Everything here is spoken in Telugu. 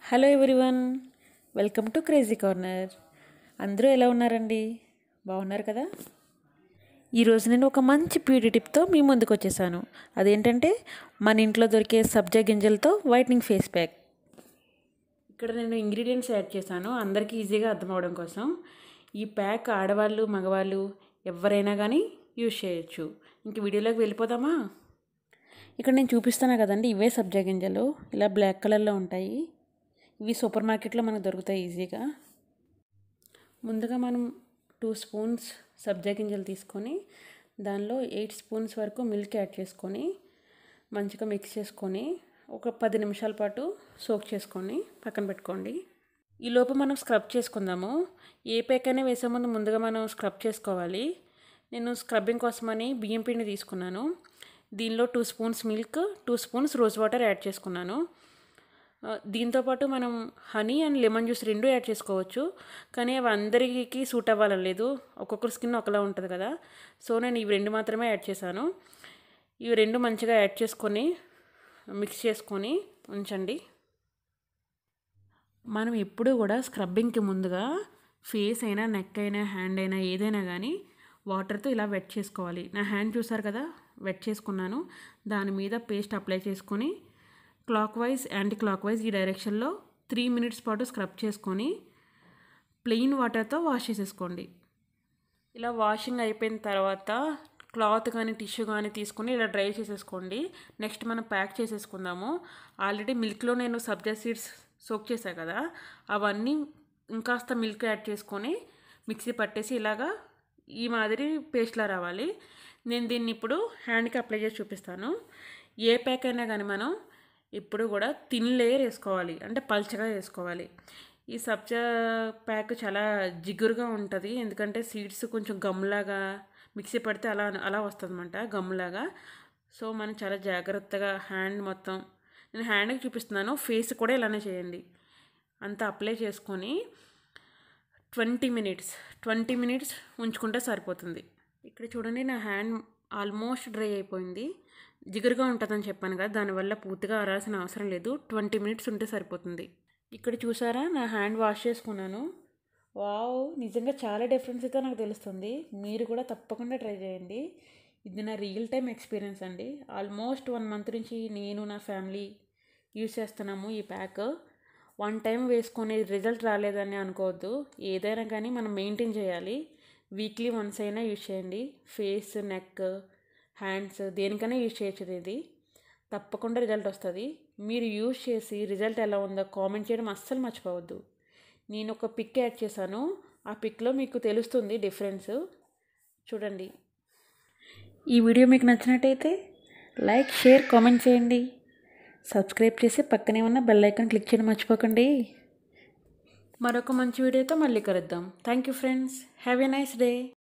hello everyone welcome to crazy corner అందరూ ఎలా ఉన్నారండి బాగున్నారు కదా ఈరోజు నేను ఒక మంచి బ్యూటీ టిప్తో మీ ముందుకు వచ్చేసాను అదేంటంటే మన ఇంట్లో దొరికే సబ్జా గింజలతో వైట్నింగ్ ఫేస్ ప్యాక్ ఇక్కడ నేను ఇంగ్రీడియంట్స్ యాడ్ చేశాను అందరికీ ఈజీగా అర్థం అవడం కోసం ఈ ప్యాక్ ఆడవాళ్ళు మగవాళ్ళు ఎవరైనా కానీ యూజ్ చేయొచ్చు ఇంక వీడియోలోకి వెళ్ళిపోదామా ఇక్కడ నేను చూపిస్తాను కదండి ఇవే సబ్జా గింజలు ఇలా బ్లాక్ కలర్లో ఉంటాయి ఇవి సూపర్ మార్కెట్లో మనకు దొరుకుతాయి ఈజీగా ముందుగా మనం టూ స్పూన్స్ సబ్జా గింజలు తీసుకొని దానిలో ఎయిట్ స్పూన్స్ వరకు మిల్క్ యాడ్ చేసుకొని మంచిగా మిక్స్ చేసుకొని ఒక పది నిమిషాల పాటు సోక్ చేసుకొని పక్కన పెట్టుకోండి ఈ లోపు మనం స్క్రబ్ చేసుకుందాము ఏ పేకైనా వేసే ముందు ముందుగా మనం స్క్రబ్ చేసుకోవాలి నేను స్క్రబ్బింగ్ కోసమని బియ్యం పిండి తీసుకున్నాను దీనిలో two spoons milk two spoons rose water add చేసుకున్నాను దీంతోపాటు మనం హనీ అండ్ లెమన్ జ్యూస్ రెండు యాడ్ చేసుకోవచ్చు కానీ అవి అందరికీ సూట్ అవ్వాలని లేదు ఒక్కొక్కరి స్కిన్ ఒకలా ఉంటుంది కదా సో నేను ఇవి రెండు మాత్రమే యాడ్ చేశాను ఇవి రెండు మంచిగా యాడ్ చేసుకొని మిక్స్ చేసుకొని ఉంచండి మనం ఎప్పుడూ కూడా స్క్రబ్బింగ్కి ముందుగా ఫేస్ అయినా నెక్ అయినా హ్యాండ్ అయినా ఏదైనా కానీ వాటర్తో ఇలా వెట్ చేసుకోవాలి నా హ్యాండ్ చూసారు కదా వెట్ చేసుకున్నాను దాని మీద పేస్ట్ అప్లై చేసుకొని clockwise anticlockwise ఈ డైరెక్షన్లో త్రీ మినిట్స్ పాటు స్క్రబ్ చేసుకొని ప్లెయిన్ వాటర్తో వాష్ చేసేసుకోండి ఇలా వాషింగ్ అయిపోయిన తర్వాత క్లాత్ కానీ టిష్యూ కానీ తీసుకొని ఇలా డ్రై చేసేసుకోండి నెక్స్ట్ మనం ప్యాక్ చేసేసుకుందాము ఆల్రెడీ మిల్క్లో నేను సబ్జా సీడ్స్ సోక్ చేశాను కదా అవన్నీ ఇంకాస్త మిల్క్ యాడ్ చేసుకొని మిక్సీ పట్టేసి ఇలాగా ఈ మాదిరి పేస్ట్లా రావాలి నేను దీన్ని ఇప్పుడు హ్యాండ్కి అప్లై చేసి చూపిస్తాను ఏ ప్యాక్ అయినా కానీ మనం ఇప్పుడు కూడా తిన్ లేయర్ వేసుకోవాలి అంటే పల్చగా వేసుకోవాలి ఈ సబ్జా ప్యాక్ చాలా జిగురుగా ఉంటుంది ఎందుకంటే సీడ్స్ కొంచెం గమ్లాగా మిక్సీ పడితే అలా అలా వస్తుంది అనమాట గమ్లాగా సో మనం చాలా జాగ్రత్తగా హ్యాండ్ మొత్తం నేను హ్యాండ్కి చూపిస్తున్నాను ఫేస్ కూడా ఇలానే చేయండి అంతా అప్లై చేసుకొని ట్వంటీ మినిట్స్ ట్వంటీ మినిట్స్ ఉంచుకుంటే సరిపోతుంది ఇక్కడ చూడండి నా హ్యాండ్ ఆల్మోస్ట్ డ్రై అయిపోయింది జిగురుగా ఉంటుందని చెప్పాను కదా దానివల్ల పూర్తిగా ఆరాల్సిన అవసరం లేదు ట్వంటీ మినిట్స్ ఉంటే సరిపోతుంది ఇక్కడ చూసారా నా హ్యాండ్ వాష్ చేసుకున్నాను వావ్ నిజంగా చాలా డిఫరెన్స్ అయితే నాకు తెలుస్తుంది మీరు కూడా తప్పకుండా ట్రై చేయండి ఇది నా రియల్ టైం ఎక్స్పీరియన్స్ అండి ఆల్మోస్ట్ వన్ మంత్ నుంచి నేను నా ఫ్యామిలీ యూజ్ చేస్తున్నాము ఈ ప్యాక్ వన్ టైం వేసుకొని రిజల్ట్ రాలేదని అనుకోవద్దు ఏదైనా కానీ మనం మెయింటైన్ చేయాలి వీక్లీ వన్స్ అయినా యూజ్ చేయండి ఫేస్ నెక్ హ్యాండ్స్ దేనికైనా యూజ్ చేయొచ్చు ఇది తప్పకుండా రిజల్ట్ వస్తుంది మీరు యూజ్ చేసి రిజల్ట్ ఎలా ఉందో కామెంట్ చేయడం అస్సలు మర్చిపోవద్దు నేను ఒక పిక్ యాడ్ చేశాను ఆ పిక్లో మీకు తెలుస్తుంది డిఫరెన్స్ చూడండి ఈ వీడియో మీకు నచ్చినట్టయితే లైక్ షేర్ కామెంట్ చేయండి సబ్స్క్రైబ్ చేసి పక్కనే ఉన్న బెల్ ఐకాన్ క్లిక్ చేయడం మర్చిపోకండి మరొక మంచి వీడియోతో మళ్ళీ కలుద్దాం thank you friends have a nice day